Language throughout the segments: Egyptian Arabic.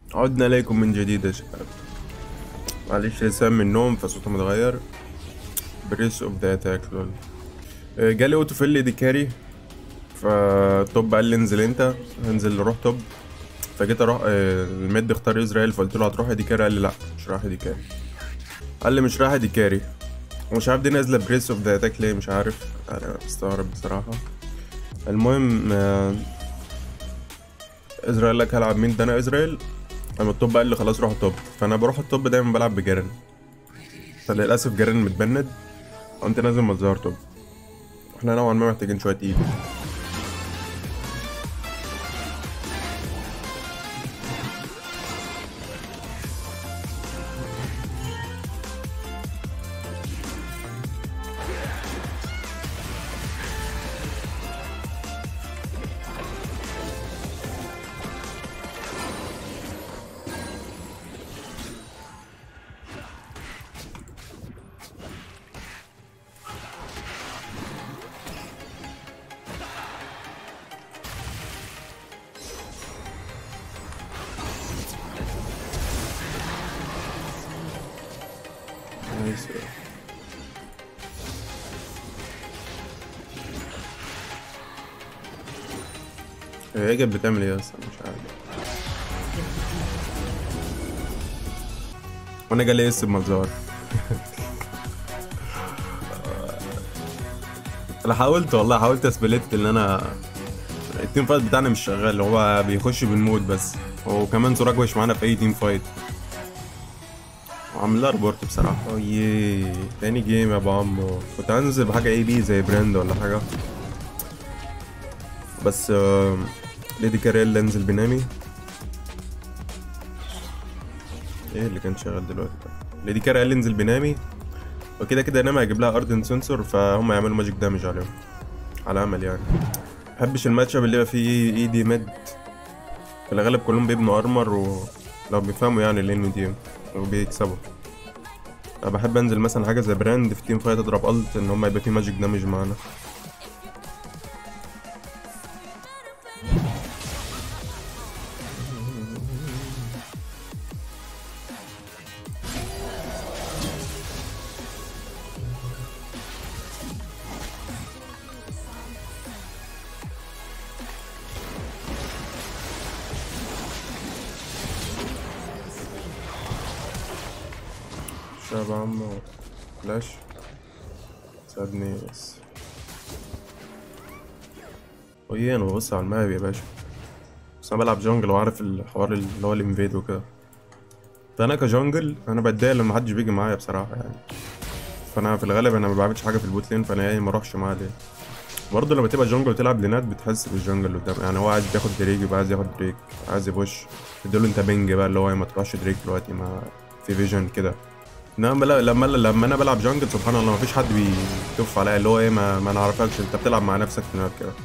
عدنا إليكم من جديد يا شباب معلش لسه من النوم فصوته متغير بريس اوف ذا اتاك لول آه، جالي اوتو فيل دي كاري فتوب قال لي انزل انت انزل روح توب فجيت اروح آه، الميد اختار اسرائيل فقلت له هتروح دي كاري قال لي لا مش رايح دي كاري قال لي مش رايح دي كاري ومش عارف دي نازله بريس اوف ذا اتاك ليه مش عارف انا مستغرب بصراحه المهم آه، اسرائيل لك هلعب مين ده انا اسرائيل اما التوب قال لي خلاص روح التوب فانا بروح التوب دايما بلعب بجارن فللاسف جارن متبند قمت نازل مزار توب احنا نوعا ما محتاجين شويه ايد نايس هي كانت بتعمل ايه اصلا مش عارف وانا جالي اس بمزار انا حاولت والله حاولت اسبلت ان انا التيم فايت بتاعنا مش شغال هو بيخش بالمود بس وكمان سوراج مش معانا في اي تيم فايت وعامل لها ريبورت بصراحه اوه تاني جيم يا ابو عمو كنت هنزل بحاجه اي بي زي براند ولا حاجه بس آه، ليدي كاريل اللي انزل بنامي ايه اللي كان شغال دلوقتي ده؟ ليدي كاريل اللي انزل بنامي وكده كده نامي هجيب لها اردن سنسور فهم يعملوا ماجيك دامج عليهم على امل يعني مبحبش الماتش اب اللي يبقى فيه اي دي ميد في الغالب كلهم بيبنوا ارمر ولو بيفهموا يعني اللين دي وبيكسبوا انا بحب انزل مثلا حاجه زي براند في تيم فايت اضرب الت ان هم يبقى فيه ماجيك دامج معانا شباب عمو فلاش سادني بس ويه انا ببص على الماب يا باشا بس انا بلعب جونجل وعارف الحوار اللي هو الانفيد وكده فانا كجونجل انا بتضايق لما محدش بيجي معايا بصراحه يعني فانا في الغالب انا ما بعملش حاجه في البوت لين فانا يعني ما اروحش معاه ليه برضه لما تبقى جونجل وتلعب لينات بتحس بالجونجل اللي قدام يعني هو عايز بياخد دريك يبقى عايز ياخد دريك عايز يبوش تديله انت بينج بقى اللي هو ما تروحش دريك دلوقتي ما في فيجن كده انما لا- لما لما انا بلعب جونجل سبحان الله ما فيش حد بيتف عليا اللي هو ايه ما, ما نعرفكش انت بتلعب مع نفسك في الماب كده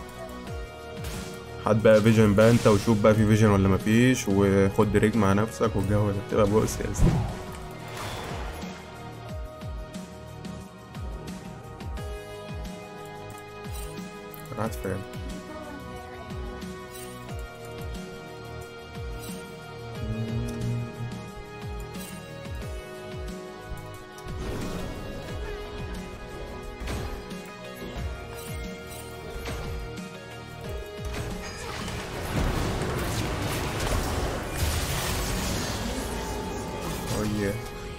حد بقى فيجن بقى انت وشوف بقى في فيجن ولا ما فيش وخد دريك مع نفسك والجو ده بتبقى بؤس يا اسطى راحت فين Oh yeah.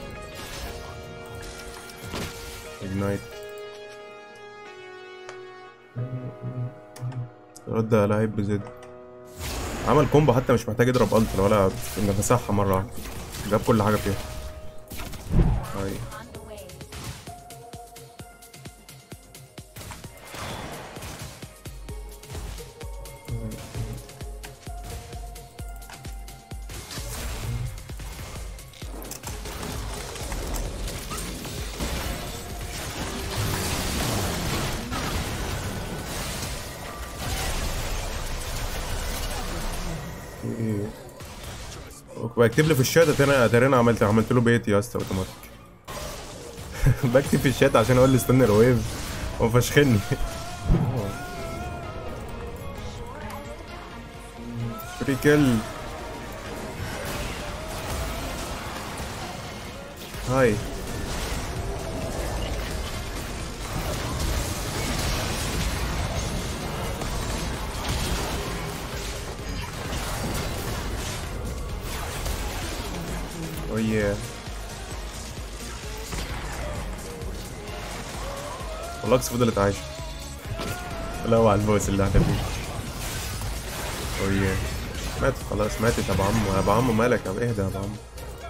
Ignite. رد لعيب بزد عمل كومبو حتى مش محتاج يضرب الت ولا مسحها مرة واحدة جاب كل حاجة فيها هاي ايه بكتب لي في الشات اتاري اتاري انا عملت عملت له بيت يا اسطى اوتوماتيك بكتب في الشات عشان اقول له استنى الويف هو فشخني فري كيل هاي Oh yeah. والله فضلت عايشة لا هو على البوس اللي احنا فيه Oh yeah. ماتت خلاص ماتت يا ابو عمو يا ابو عمو مالك يا ابو اهدى يا ابو عمو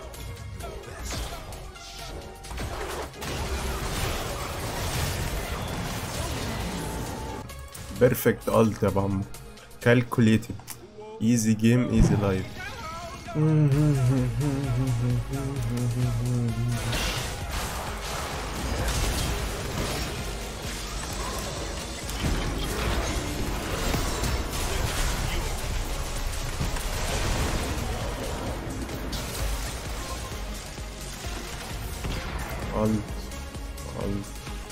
بيرفكت الت يا ابو عمو calculated easy game easy life الت الت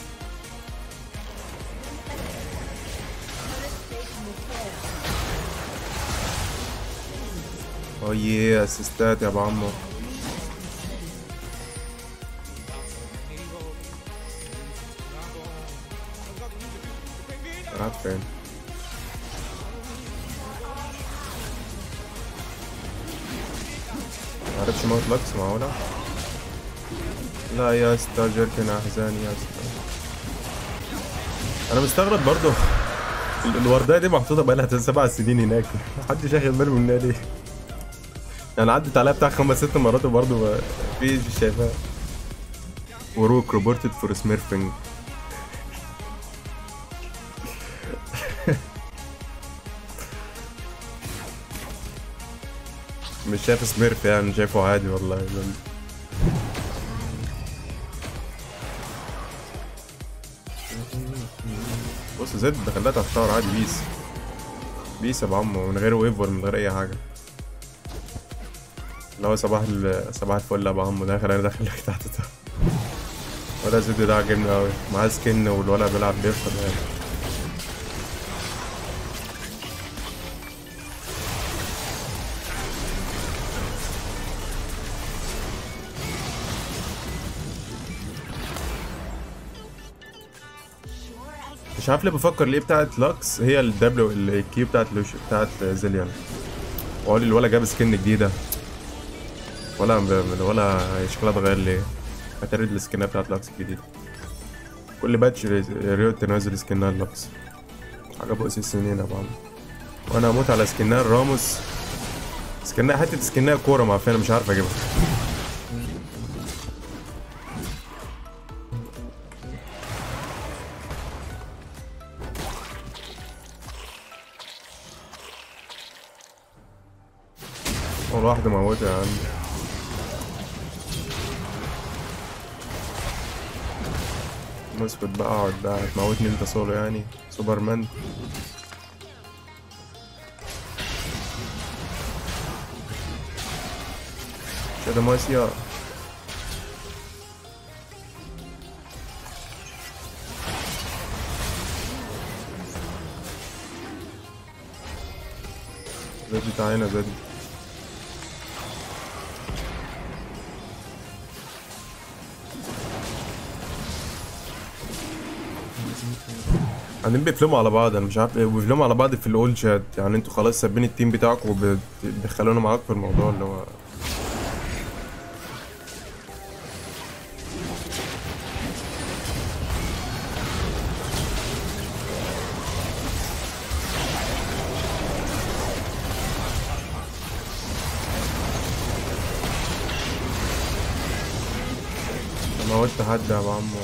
اوه ياه اسيستات يا ابو عمو راحت فين معرفش موت لكس معقولة لا يا اسطى جركن احزاني يا اسطى انا مستغرب برضه ال- الوردية دي محطوطة بقالها سبع سنين هناك محدش ياخد باله منها ليه يعني عدت عليها بتاع خمس ست مرات وبرضه ما فيش شايفها وروك روبورتد فور سميرفنج مش شايف سميرف يعني شايفه عادي والله بص زد خليها تختار عادي بيس بيس يا ابو عمو من غير ويف ولا من غير اي حاجه اللي هو صباح ال- صباح الفل يا ابو عمو داخل انا داخل لك تحت ده ولا زد ده عاجبني قوي معاه سكن والولد بيلعب بيفضل يعني مش عارف ليه بفكر ليه بتاعت لاكس هي الدبليو الكيو بتاعت لوش بتاعت زيليان وقال الولا جاب سكن جديدة ولا ولا شكلها اتغير ليه هترد السكنات بتاعت لاكس الجديدة كل باتش ريو تنزل سكنات لاكس حاجة بؤس السنين يا بعض وانا هموت على سكنات راموس سكنات حتة سكنات كورة معفنة مش عارف اجيبها اول واحدة موتها يا عم مسكت بقى اقعد بقى هتموتني انت سولو يعني سوبرمان شادو ماسيا زاد تعالى زاد قاعدين بيفلموا على بعض انا مش عارف ايه بيفلموا على بعض في الاول شات يعني انتوا خلاص سابين التيم بتاعكم وبتدخلونا معاك في الموضوع اللي هو موتت حد يا ابو عمو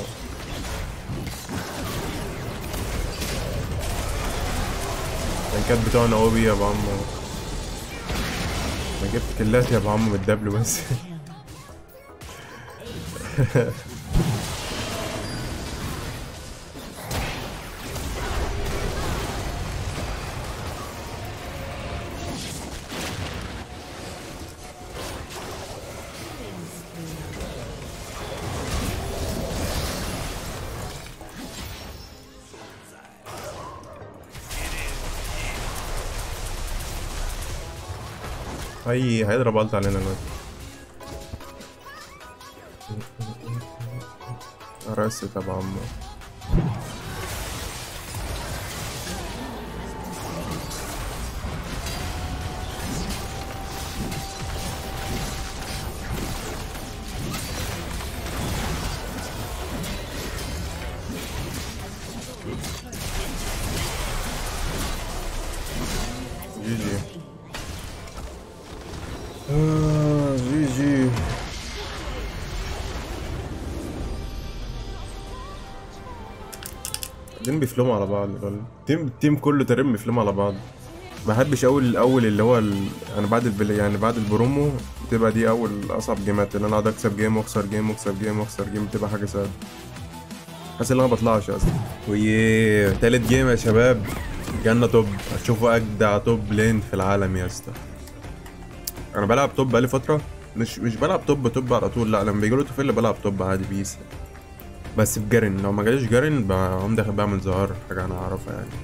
التنكات بتوعنا اوبي يا ابو عمو انا جبت كلات يا ابو عمو من الدبل بس هي هيضرب الت علينا دلوقتي رست طبعا جي جي آه جي جي بعدين بيفلموا على بعض ولا التيم التيم كله تقريبا بيفلموا على بعض ما بحبش اول الاول اللي هو ال... انا بعد البل... يعني بعد البرومو بتبقى دي اول اصعب جيمات ان انا اقعد اكسب جيم واخسر جيم واكسب جيم واخسر جيم بتبقى حاجه سهله حاسس ان انا ما بطلعش اصلا ويه تالت جيم يا شباب جالنا توب هتشوفوا اجدع توب لين في العالم يا اسطى انا بلعب توب بقالي فتره مش مش بلعب توب توب على طول لا لما بيجيله توفيل بلعب توب عادي بيس بس بجرن لو ما جاليش جرن بقوم داخل بعمل زهار حاجه انا اعرفها يعني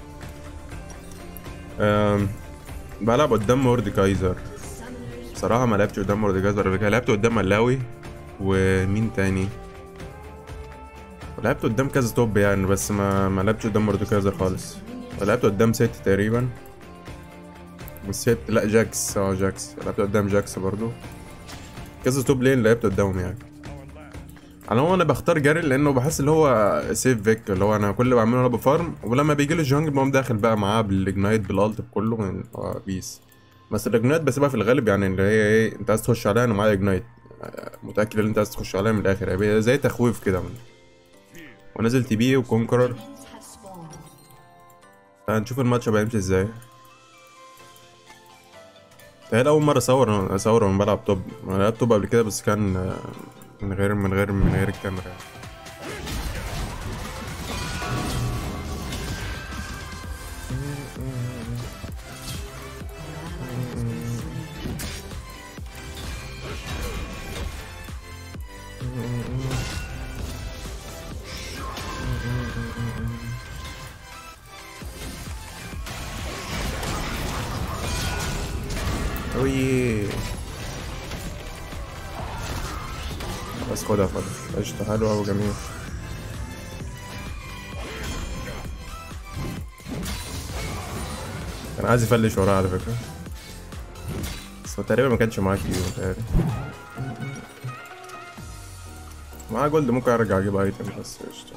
أم، بلعب قدام مورديكايزر بصراحه ما لعبتش قدام مورديكايزر قبل كده لعبت قدام ملاوي ومين تاني لعبت قدام كذا توب يعني بس ما ما لعبتش قدام مورديكايزر خالص لعبت قدام ست تقريبا والست لا جاكس اه جاكس لعبت قدام جاكس برضو كذا توب لين لعبت قدامهم يعني انا هو انا بختار جاري لانه بحس اللي هو سيف فيك اللي هو انا كل اللي بعمله انا بفارم ولما بيجي لي جونجل بقوم داخل بقى معاه بالاجنايت بالالت بكله من هو بيس بس الاجنايت بسيبها في الغالب يعني اللي هي ايه انت عايز تخش عليها انا معايا اجنايت متاكد ان انت عايز تخش عليها من الاخر يعني زي تخويف كده من ونزل تي بي وكونكرر هنشوف الماتش هيبقى يمشي ازاي تهيألي أول مرة أصور أصور وأنا بلعب توب أنا لعبت توب قبل كده بس كان آه، من غير من غير من غير الكاميرا يعني. أوي بس خدها خدها قشطة حلوة وجميل كان عايز يفلش وراه على فكرة بس هو تقريبا ما كانش معاه كيو متهيألي معاه جولد ممكن ارجع اجيب ايتم بس قشطة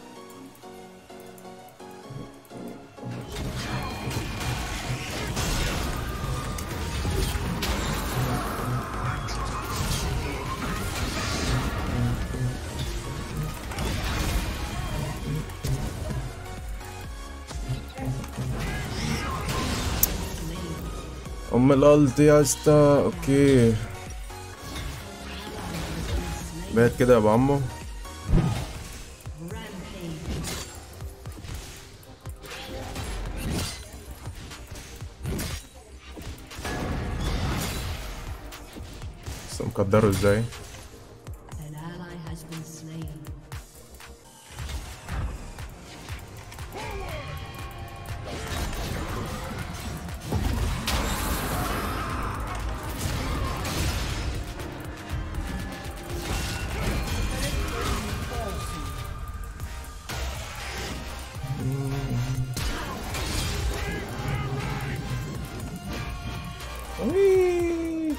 ام الالت يا اسطى اوكي بقت كده يا ابو عمو بس مقدره ازاي An ally has been slain. وي.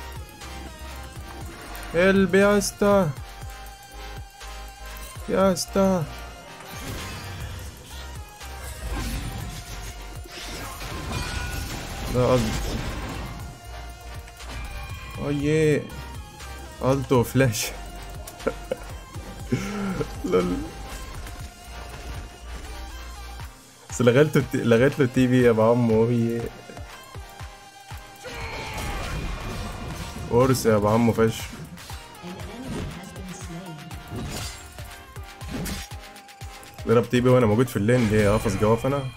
قلبي يا اسطى يا اسطى ده قصد اوه التو فلاش لول بس لغيت له الت- لغيت له التي في يا ابو عمو هي ورث يا ابو عمو فش An enemy has been slain. ضرب تي بي وانا موجود في اللين دي قفص جواف انا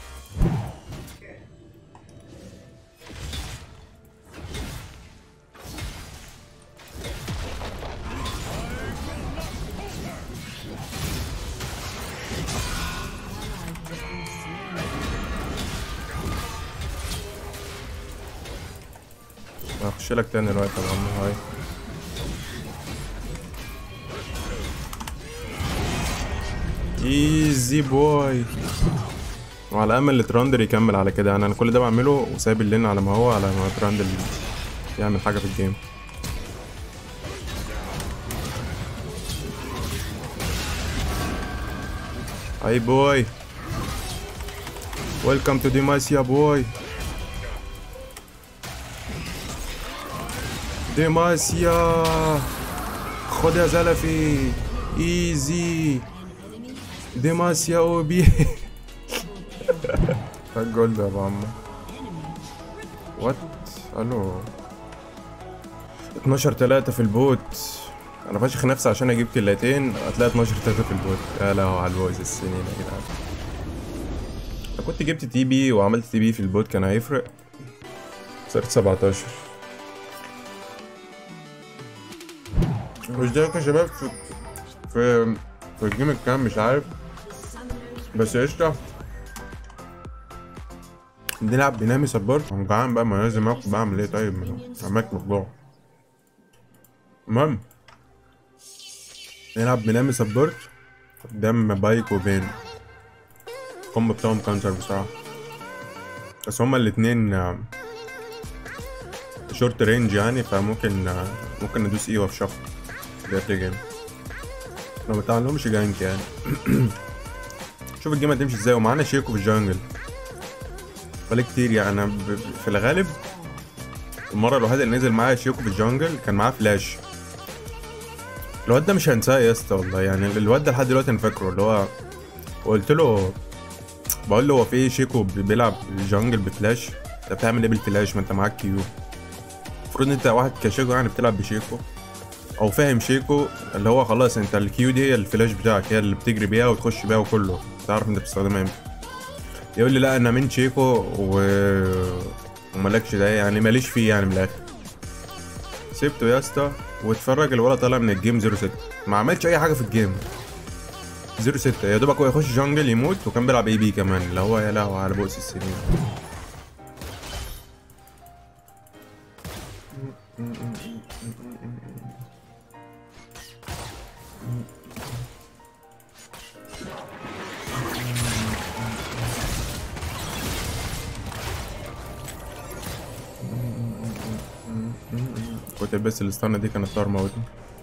هخش لك تاني دلوقتي يا ابو عمو هاي ايزي بوي وعلى امل تراندر يكمل على كده يعني انا كل ده بعمله وسايب اللين على ما هو على ما تراندر يعمل حاجه في الجيم هاي بوي ويلكم تو ديماسيا بوي ديماسيا خد يا زلفي ايزي ديماسيا او بي الجول ده يا ابو عمو وات الو 12 3 في البوت انا فاشخ نفسي عشان اجيب كلاتين هتلاقي 12 3 في البوت يا لهو على البويز السنين يا جدعان لو كنت جبت تي بي وعملت تي بي في البوت كان هيفرق صرت 17 مش ده يا شباب في في في الجيم الكام مش عارف بس قشطة نلعب بنامي سبورت انا جعان بقى ما لازم اكل بعمل ايه طيب عملت مطبوع المهم نلعب بنامي سبورت قدام بايك وبين الكومبو بتاعهم كانسر بصراحة بس هما الاتنين شورت رينج يعني فممكن آه، ممكن ندوس ايوه في شفط بيرلي جيم لو متعلمش جانك يعني شوف الجيم هتمشي ازاي ومعانا شيكو في الجانجل بقالي كتير يعني انا ب- ب- في الغالب المرة الوحيدة اللي نزل معايا شيكو في الجانجل كان معاه فلاش الواد ده مش هنساه يا اسطى والله يعني الواد ده لحد دلوقتي انا فاكره اللي هو قلت له بقول له هو في ايه شيكو بي- بيلعب جانجل بفلاش انت بتعمل ايه بالفلاش ما انت معاك كيو المفروض انت واحد كشيكو يعني بتلعب بشيكو او فاهم شيكو اللي هو خلاص انت الكيو دي هي الفلاش بتاعك هي اللي بتجري بيها وتخش بيها وكله تعرف انت بتستخدمها امتى يقول لي لا انا من شيكو و... ومالكش ده يعني ماليش فيه يعني من الاخر سيبته يا اسطى واتفرج الولد طالع من الجيم 06 ما عملش اي حاجه في الجيم 06 يا دوبك هو يخش جانجل يموت وكان بيلعب اي بي كمان اللي هو يا لهوي على بؤس السنين كنت بس الاستانة دي كانت طار موتني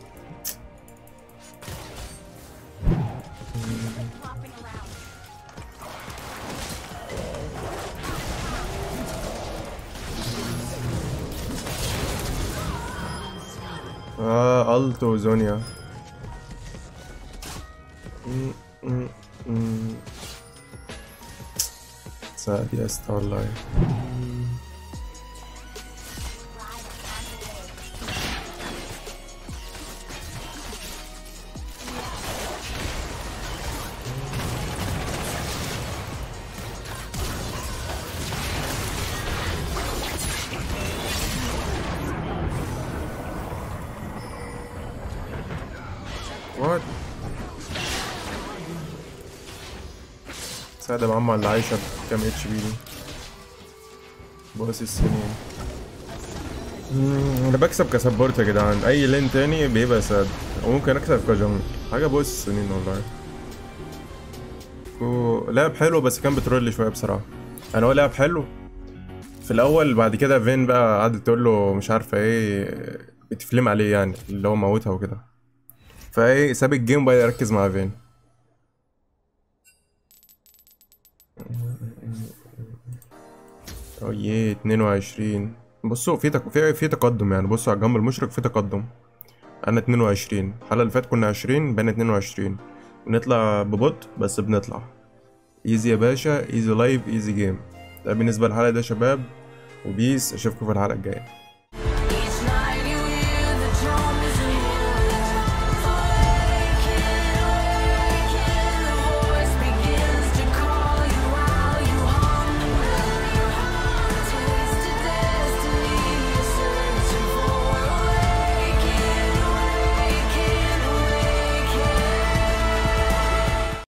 اه التو زونيا م- م- م. سعد يا اسطى والله وات سعد يا عم اللي عايشة بكام اتش بي دي بوس السنين مم، انا بكسب كسبورت يا جدعان اي لين تاني بيبقى ساد وممكن اكسب كجنجل حاجه بوس السنين والله و... لعب حلو بس كان بترول شويه بصراحه انا هو لعب حلو في الاول بعد كده فين بقى قعدت تقول له مش عارفه ايه بتفلم عليه يعني اللي هو موتها وكده فايه ساب الجيم بقى يركز مع فين اوه 22 بصوا في تك... في في تقدم يعني بصوا على الجنب المشرق في تقدم انا 22 الحلقه اللي فاتت كنا 20 بقينا 22 بنطلع ببطء بس بنطلع ايزي يا باشا ايزي لايف ايزي جيم ده بالنسبه للحلقه ده يا شباب وبيس اشوفكم في الحلقه الجايه